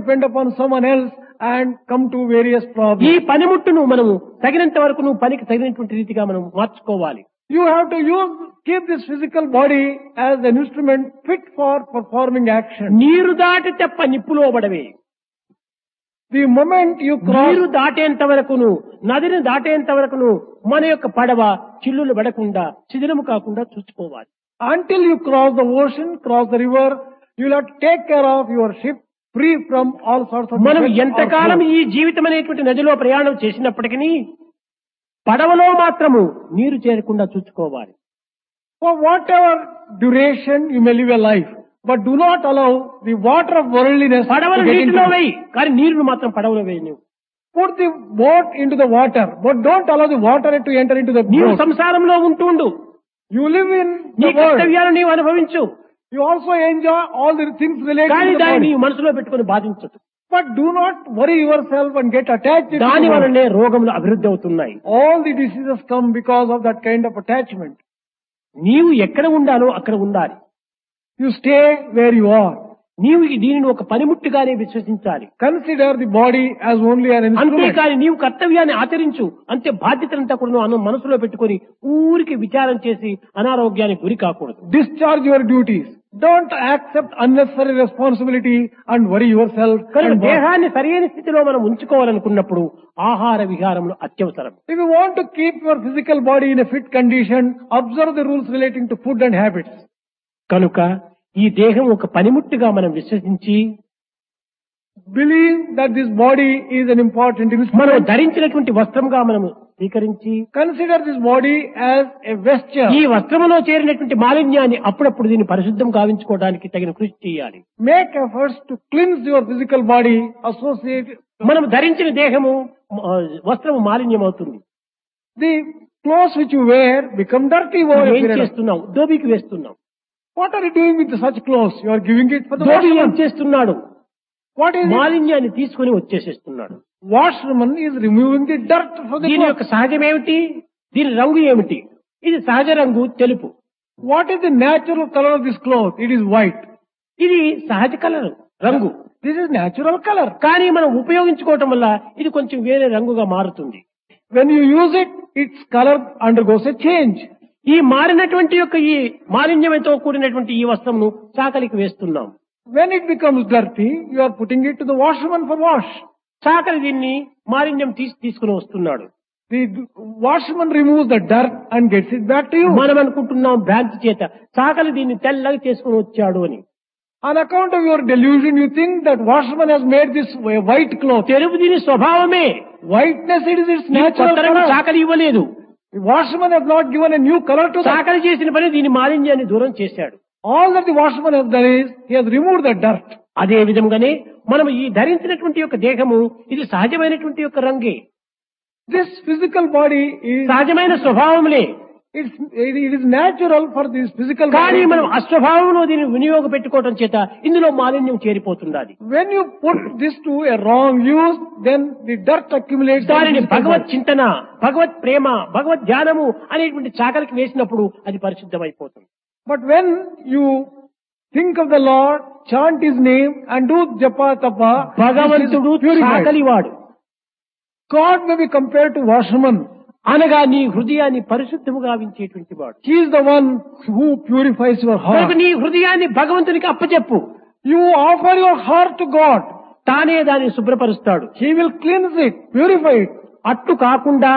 depend upon someone else and come to various ఈ problems. పనిముట్టును మనము తగినంత వరకు నువ్వు పనికి తగినటువంటి రీతిగా మనం మార్చుకోవాలి You have to use, keep this physical body as an instrument fit for performing action. నీరు దాటి తెప్ప నిప్పులో పడవే The moment you cross, నీరు దాటేంత వరకును నదిని దాటేంత వరకును మన యొక్క పడవ చిల్లులు పడకుండా శిథిలము కాకుండా చూసుకోవాలి until you cross the ocean, cross the river, you'll have to take care of your ship free from all sorts of మనం defects or ఎంతకాలం flaws. ఈ జీవితం అనేటువంటి నదిలో ప్రయాణం చేసినప్పటికీ పడవలో మాత్రము నీరు చేరకుండా చూసుకోవాలి For whatever duration you may live a life, but do not allow the water of worldliness పడవలు to get into నీటిలో it. వేయి కానీ నీరును మాత్రం పడవలో వేయి నువ్వు Put the boat into the water, but don't allow the water to enter into the నీవు boat. సంసారంలో ఉంటుండు You live in నీ the world. కర్తవ్యాలు నీవు అనుభవించు You also enjoy all the things related కానీ to the దాన్ని body. నీవు మనసులో పెట్టుకుని బాధించదు But do not worry yourself and get attached to దాని the body. వలనే రోగములు అభివృద్ధి అవుతున్నాయి All the diseases come because of that kind of attachment. నీవు ఎక్కడ ఉండాలో అక్కడ ఉండాలి You stay where you are. నీవు ఈ దీనిని ఒక పనిముట్టుగానే విశ్వసించాలి Consider the body as only an instrument. అంతేకాని నీవు కర్తవ్యాన్ని ఆచరించు అంతే బాధ్యతలంతా కూడా నువ్వు అను మనసులో పెట్టుకొని ఊరికి విచారం చేసి అనారోగ్యానికి గురి కాకూడదు Discharge your duties. Don't accept unnecessary responsibility and worry yourself. కనుక and bother. దేహాన్ని సరైన స్థితిలో మనం ఉంచుకోవాలనుకున్నప్పుడు ఆహార విహారములు అత్యవసరం If you want to keep your physical body in a fit condition, observe the rules relating to food and habits. కనుక ఈ దేహం ఒక పనిముట్టుగా మనం విశ్వసించి Believe that this body is an important మనం instrument. ధరించినటువంటి వస్త్రంగా మనము స్వీకరించి Consider this body as a vesture. ఈ వస్త్రములో చేరినటువంటి మాలిన్యాన్ని అప్పుడప్పుడు దీన్ని పరిశుద్ధం గావించుకోవడానికి తగిన కృషి చేయాలి Make efforts to cleanse your physical body associated. మనం ధరించిన దేహము ఆ, వస్త్రము మాలిన్యం అవుతుంది The clothes which you wear become dirty over a ఏం period of చేస్తున్నాం దోబికి వేస్తున్నాం What are you doing with such clothes? You are giving it for the dhobi ఏం washerman. చేస్తున్నాడు What is it? మాలిన్యాన్ని తీసుకుని వచ్చేసేస్తున్నాడు Washerman is removing the dirt from the దీని clothes. యొక్క సహజం ఏమిటి దీని రంగు ఏమిటి ఇది సహజ రంగు తెలుపు What is the natural color of this cloth? It is white. ఇది సహజ కలర్ రంగు This is natural color. కానీ మనం ఉపయోగించుకోవటం వల్ల ఇది కొంచెం వేరే రంగుగా మారుతుంది When you use it, its color undergoes a change. ఈ మారినటువంటి యొక్క ఈ మాలిన్యంతో కూడినటువంటి ఈ వస్త్రంను చాకలికి వేస్తున్నాం When it becomes dirty, you are putting it to the washerman for wash. చాకలి దీన్ని మాలిన్యం తీసి తీసుకుని వస్తున్నాడు The washerman removes the dirt and gets it back to you. మనం అనుకుంటున్నాం భ్రాంతి చేత చాకలి దీన్ని తెల్లగా చేసుకుని వచ్చాడు అని On account of your delusion, you think that washerman has made this a white cloth. తెలుపు దీని స్వభావమే Whiteness, it is its దీని natural కొత్త రంగు color. చాకలి ఇవ్వలేదు The washerman has not given a new color to that. చాకలి చేసిన పని దీని మాలిన్యాన్ని దూరం చేశాడు All that the washerman has done is, he has removed the dirt. అదే విధంగానే మనం ఈ ధరించినటువంటి యొక్క దేహము ఇది సహజమైనటువంటి యొక్క రంగే This physical body is, సహజమైన స్వభావములే it's, it it is natural for this physical కానీ body. మనం అస్వభావంలో దీన్ని వినియోగ పెట్టుకోవటం చేత ఇందులో మాలిన్యం చేరిపోతున్నది When you put this to a wrong use, then the dirt accumulates. in దానిని the physical భగవత్ body. చింతన భగవత్ ప్రేమ భగవత్ ధ్యానము అనేటువంటి చాకలికి వేసినప్పుడు అది పరిశుద్ధమైపోతుంది But when you think of the Lord, chant His name and do japa tapa, this భగవంతుడు is purified. చాకలివాడు God may be compared to washerman. అనగా నీ హృదయాన్ని పరిశుద్ధము గావించేటువంటి వాడు He is the one who purifies your heart. కనుక నీ హృదయాన్ని భగవంతునికి అప్పచెప్పు You offer your heart to God. తానే దాన్ని శుభ్రపరుస్తాడు He will cleanse it, purify it. అట్టు కాకుండా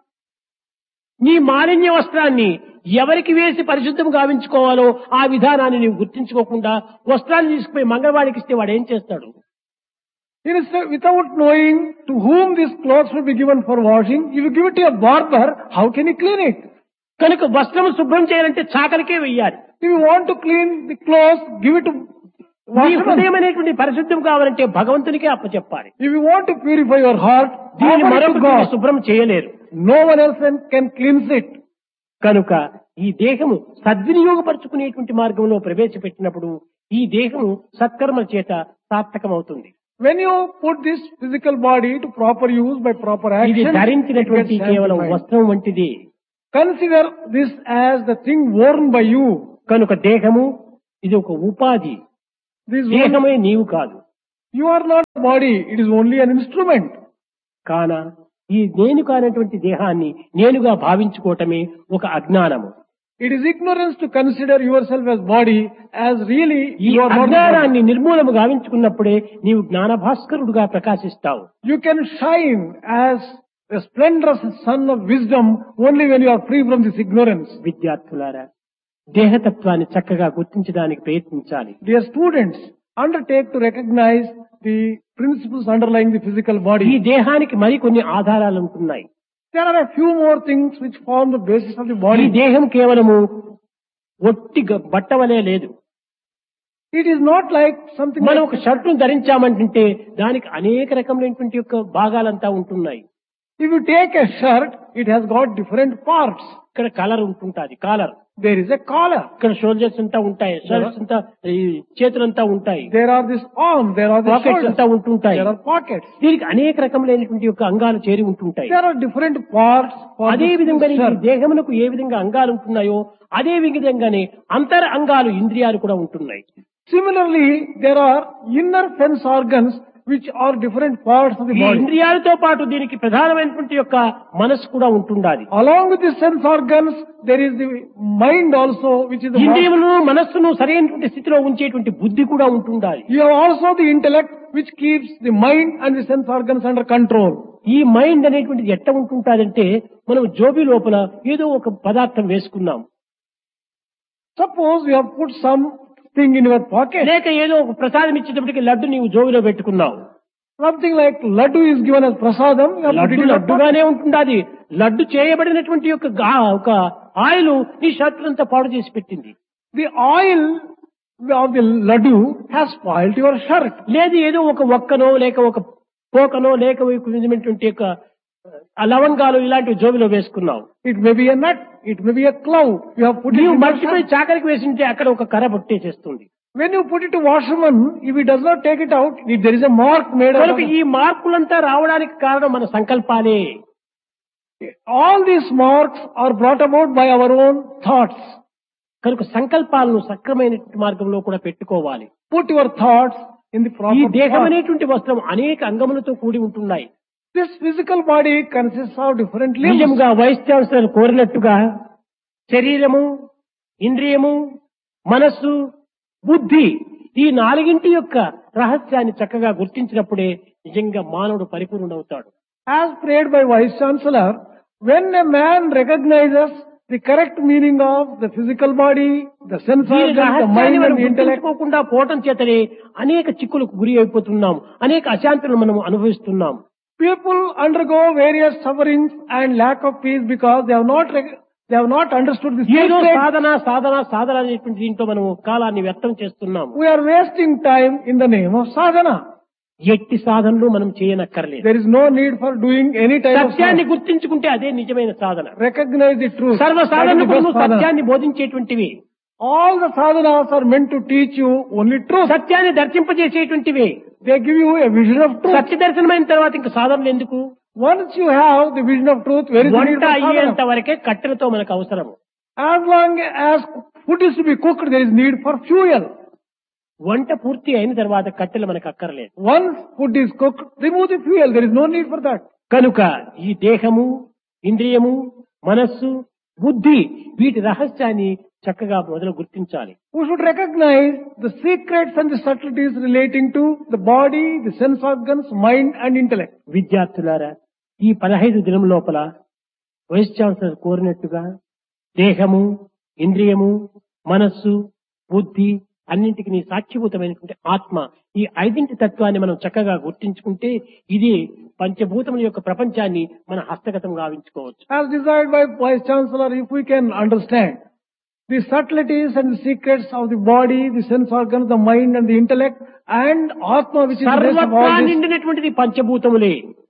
నీ మాలిన్య వస్త్రాన్ని ఎవరికి వేసి పరిశుద్ధం గావించుకోవాలో ఆ విధానాన్ని నీవు గుర్తించుకోకుండా వస్త్రాన్ని తీసుకుపోయి మంగళవాడికి ఇస్తే వాడు ఏం చేస్తాడు Instead, without knowing to whom these clothes will be given for washing, if you give it to a barber, how can he clean it? కనుక వస్త్రం శుభ్రం చేయాలంటే చాకలికే వెయ్యాలి If you want to clean the clothes, give it to నీ washerman. హృదయం అనేటువంటి పరిశుద్ధం కావాలంటే భగవంతునికే అప్పచెప్పాలి If you want to purify your heart, దీన్ని offer it to మరొకటి God. శుభ్రం చేయలేరు No one else can- can cleanse it. కనుక ఈ దేహము సద్వినియోగపరుచుకునేటువంటి మార్గంలో ప్రవేశపెట్టినప్పుడు ఈ దేహము సత్కర్మల చేత సార్థకమవుతుంది When you put this physical body to proper use by proper ఇది action, it ధరించినటువంటి gets కేవలం sanctified. వస్త్రం వంటిది Consider this as the thing worn by you. కనుక దేహము ఇది ఒక ఉపాధి This one, దేహమే నీవు కాదు You are not a body, it is only an instrument. కాన ఈ నేను కానటువంటి దేహాన్ని నేనుగా భావించుకోవటమే ఒక అజ్ఞానము It is ignorance to consider yourself as body as really ఈ you are not the body. అజ్ఞానాన్ని నిర్మూలము గావించుకున్నప్పుడే నీవు జ్ఞాన భాస్కరుడుగా ప్రకాశిస్తావు You can shine as a splendorous sun of wisdom only when you are free from this ignorance. విద్యార్థులారా దేహతత్వాన్ని చక్కగా గుర్తించడానికి ప్రయత్నించాలి Dear students, undertake to recognize the principles underlying the physical ఈ body. దేహానికి మరికొన్ని ఆధారాలు ఉంటున్నాయి There are a few more things which form the basis of the ఈ body. దేహం కేవలము ఒట్టి గ- బట్టవలే లేదు It is not like something మనం like ఒక షర్టును ధరించామంటుంటే దానికి అనేక రకములైనటువంటి యొక్క భాగాలంతా ఉంటున్నాయి if you take a shirt, it has got different parts. ఇక్కడ కలర్ ఉంటుంటాది collar There is a collar. ఇక్కడ షోల్డర్స్ అంతా ఉంటాయి షర్ట్స్ అంతా ఈ చేతులంతా ఉంటాయి There are this arm, there are the pockets shoulders, అంతా ఉంటుంటాయి there are pockets. దీనికి అనేక రకములైనటువంటి యొక్క అంగాలు చేరి ఉంటుంటాయి There are different parts for అదే this విధంగా ఈ shirt. దేహమునకు ఏ విధంగా అంగాలు ఉంటున్నాయో అదే విధంగానే అంతర అంగాలు ఇంద్రియాలు కూడా ఉంటున్నాయి Similarly, there are inner sense organs which are different parts of the ఈ body. ఇంద్రియాలతో పాటు దీనికి ప్రధానమైనటువంటి యొక్క మనసు కూడా ఉంటుండాలి Along with the sense organs, there is the mind also, which is the mind. ఇంద్రియములను మనస్సును సరైనటువంటి స్థితిలో ఉంచేటువంటి బుద్ధి కూడా ఉంటుండాలి You have also the intellect which keeps the mind and the sense organs under control. ఈ మైండ్ అనేటువంటిది ఎట్ట ఉంటుంటాదంటే మనం జోబి లోపల ఏదో ఒక పదార్థం వేసుకున్నాం Suppose you have put something in your pocket, లేక ఏదో ఒక ప్రసాదం ఇచ్చేటప్పటికి లడ్డు నీవు జోబిలో పెట్టుకున్నావు something like laddu is given as prasadam, you have put laddu it in your pocket. లడ్డుగానే ఉంటుండాది laddu చేయబడినటువంటి యొక్క గా- ఒక ఆయిల్ నీ షర్ట్ అంతా పాడు చేసి పెట్టింది The oil of the laddu has spoiled your shirt. లేదు ఏదో ఒక ఒక్కనో లేక ఒక పోకనో లేక ఒక విధమైనటువంటి యొక్క ఆ లవంగాలు ఇలాంటివి జోబిలో వేసుకున్నావు It may be a nut, it may be a cloud. You have put it నీవు in your మర్చిపోయి shirt. చాకరికి వేసింటే అక్కడ ఒక కర్ర పట్టేసేస్తుంది When you put it to washerman, if he does not take it out, if there is a mark made out కనుక of ఈ మార్పులంతా రావడానికి కారణం మన సంకల్పాలే all these marks are brought about by our own thoughts. కనుక సంకల్పాలను సక్రమైనటువంటి మార్గంలో కూడా పెట్టుకోవాలి Put your thoughts in the ఈ proper దేహం path. అనేటువంటి వస్త్రం అనేక అంగములతో కూడి ఉంటున్నాయి This physical body consists of different limbs. నిజంగా వైస్ ఛాన్సలర్ కోరినట్టుగా శరీరము ఇంద్రియము మనస్సు బుద్ధి ఈ నాలుగింటి యొక్క రహస్యాన్ని చక్కగా గుర్తించినప్పుడే నిజంగా మానవుడు పరిపూర్ణుడవుతాడు As prayed by Vice Chancellor, when a man recognizes the correct meaning of the physical body, the sense దీని organs, the రహస్యాన్ని mind మనం and the intellect, గుర్తించుకోకుండా పోవటం చేతనే అనేక చిక్కులకు గురి అయిపోతున్నాం అనేక అశాంతులను మనం అనుభవిస్తున్నాం people undergo various sufferings and lack of peace because they have not rec- they have not understood the ఏదో secret. సాధన సాధన సాధన అనేటువంటి దీంట్లో మనం కాలాన్ని వ్యర్థం చేస్తున్నాం We are wasting time in the name of sadhana. ఎట్టి సాధనలు మనం చేయనక్కర్లేదు There is no need for doing any type of సత్యాన్ని sadhana. గుర్తించుకుంటే అదే నిజమైన సాధన Recognize the truth. సర్వ That is సాధనలు the best కూడా sadhana. సత్యాన్ని బోధించేటువంటివి All the sadhanas are meant to teach you only truth. సత్యాన్ని దర్శింపజేసేటువంటివి They give you a vision of truth. సత్య దర్శనమైన తర్వాత ఇంకా సాధనలు ఎందుకు Once you have the vision of truth, where is the need వంట for అయ్యేంత sadhana? వరకే కట్టెలతో మనకు అవసరం As long as food is to be cooked, there is need for fuel. వంట పూర్తి అయిన తర్వాత కట్టెలు మనకు అక్కర్లేదు Once food is cooked, remove the fuel. There is no need for that. కనుక ఈ దేహము ఇంద్రియము మనస్సు బుద్ధి వీటి రహస్యాన్ని చక్కగా మొదలు గుర్తించాలి We should recognize the secrets and the subtleties relating to the body, the sense organs, mind and intellect. విద్యార్థులారా ఈ పదహైదు దినం లోపల వైస్ ఛాన్సలర్ కోరినట్టుగా దేహము ఇంద్రియము మనస్సు బుద్ధి అన్నింటికి నీ సాక్షిభూతమైనటువంటి ఆత్మ ఈ ఐదింటి తత్వాన్ని మనం చక్కగా గుర్తించుకుంటే ఇది పంచభూతముల యొక్క ప్రపంచాన్ని మన హస్తగతం గావించుకోవచ్చు As desired by Vice Chancellor, if we can understand the subtleties and the secrets of the body, the sense organs, the mind and the intellect and Atma which is the base of సర్వత్రా all this. నిండినటువంటిది పంచభూతములే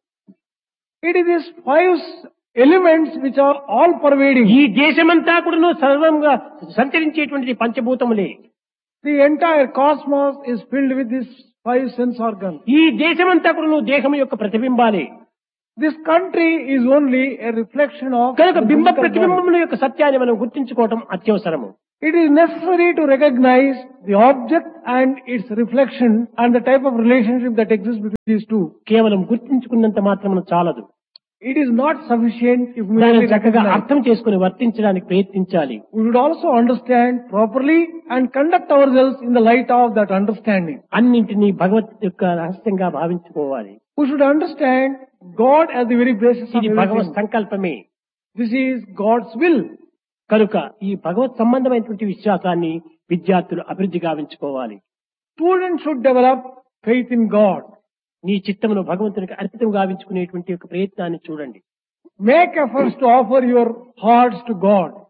It is these five elements which are all pervading. ఈ దేశమంతా కూడా సర్వంగా సంచరించేటువంటిది పంచభూతములే The entire cosmos is filled with these five sense organs. ఈ దేశమంతా కూడా దేహం యొక్క ప్రతిబింబాలే This country is only a reflection of కనుక the బింబ physical body. ప్రతిబింబముల యొక్క సత్యాన్ని మనం గుర్తించుకోవటం అత్యవసరము It is necessary to recognize the object and its reflection and the type of relationship that exists between these two. కేవలం గుర్తించుకున్నంత మాత్రమున చాలదు It is not sufficient if we దానిని merely చక్కగా recognize. అర్థం చేసుకుని వర్తించడానికి ప్రయత్నించాలి We should also understand properly and conduct ourselves in the light of that understanding. అన్నింటినీ భగవత్ యొక్క రహస్యంగా భావించుకోవాలి We should understand God as the very basis of ఇది భగవత్ everything. సంకల్పమే This is God's will. కనుక ఈ భగవత్ సంబంధమైనటువంటి విశ్వాసాన్ని విద్యార్థులు అభివృద్ధి గావించుకోవాలి Students should develop faith in God. నీ చిత్తమును భగవంతునికి అర్పితం గావించుకునేటువంటి ఒక ప్రయత్నాన్ని చూడండి Make efforts to offer your hearts to God.